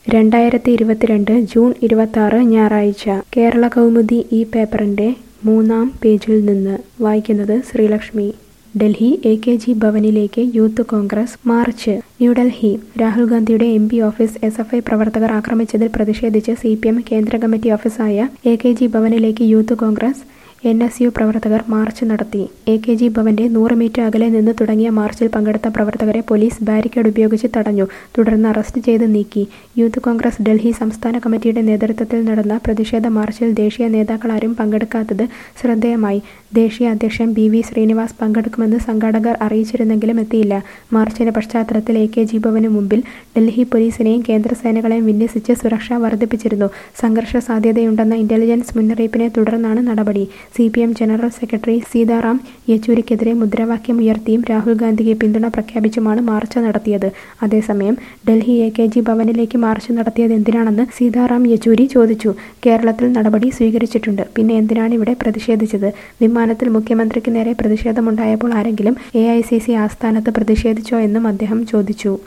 രണ്ടായിരത്തി ഇരുപത്തിരണ്ട് ജൂൺ ഇരുപത്താറ് ഞായറാഴ്ച കേരള കൗമുദി ഈ പേപ്പറിന്റെ മൂന്നാം പേജിൽ നിന്ന് വായിക്കുന്നത് Sreelakshmi Delhi A K G ഭവനിലേക്ക് യൂത്ത് കോൺഗ്രസ് മാർച്ച് ന്യൂഡൽഹി രാഹുൽ ഗാന്ധിയുടെ M P office S F I പ്രവർത്തകർ ആക്രമിച്ചതിൽ പ്രതിഷേധിച്ച് സി പി എം കേന്ദ്ര കമ്മിറ്റി ഓഫീസായ എ കെ ജി ഭവനിലേക്ക് Youth Congress N S U പ്രവർത്തകർ മാർച്ച് നടത്തി എ കെ ജി ഭവന്റെ നൂറ് മീറ്റർ അകലെ നിന്ന് തുടങ്ങിയ മാർച്ചിൽ പങ്കെടുത്ത പ്രവർത്തകരെ പോലീസ് ബാരിക്കേഡ് ഉപയോഗിച്ച് തടഞ്ഞു തുടർന്ന് അറസ്റ്റ് ചെയ്ത് നീക്കി യൂത്ത് കോൺഗ്രസ് ഡൽഹി സംസ്ഥാന കമ്മിറ്റിയുടെ നേതൃത്വത്തിൽ നടന്ന പ്രതിഷേധ മാർച്ചിൽ ദേശീയ നേതാക്കളാരും പങ്കെടുക്കാത്തത് ശ്രദ്ധേയമായി ദേശീയ അധ്യക്ഷൻ ബി വി ശ്രീനിവാസ് പങ്കെടുക്കുമെന്ന് സംഘാടകർ അറിയിച്ചിരുന്നെങ്കിലും എത്തിയില്ല മാർച്ചിന്റെ പശ്ചാത്തലത്തിൽ എ കെ ജി ഭവന് മുമ്പിൽ ഡൽഹി പോലീസിനെയും കേന്ദ്രസേനകളെയും വിന്യസിച്ച് സുരക്ഷ വർദ്ധിപ്പിച്ചിരുന്നു സംഘർഷ സാധ്യതയുണ്ടെന്ന ഇന്റലിജൻസ് മുന്നറിയിപ്പിനെ തുടർന്നാണ് നടപടി C P M general secretary Sitaram യെച്ചൂരിക്കെതിരെ മുദ്രാവാക്യം ഉയർത്തിയും രാഹുൽ ഗാന്ധിക്ക് പിന്തുണ പ്രഖ്യാപിച്ചുമാണ് മാർച്ച് നടത്തിയത് അതേസമയം ഡൽഹി എ കെ ജി ഭവനിലേക്ക് മാർച്ച് നടത്തിയത് എന്തിനാണെന്ന് സീതാറാം യെച്ചൂരി ചോദിച്ചു കേരളത്തിൽ നടപടി സ്വീകരിച്ചിട്ടുണ്ട് പിന്നെ എന്തിനാണ് ഇവിടെ പ്രതിഷേധിച്ചത് വിമാനത്തിൽ മുഖ്യമന്ത്രിക്ക് നേരെ പ്രതിഷേധമുണ്ടായപ്പോൾ ആരെങ്കിലും എ ഐ സി സി ആസ്ഥാനത്ത് പ്രതിഷേധിച്ചോ എന്നും അദ്ദേഹം ചോദിച്ചു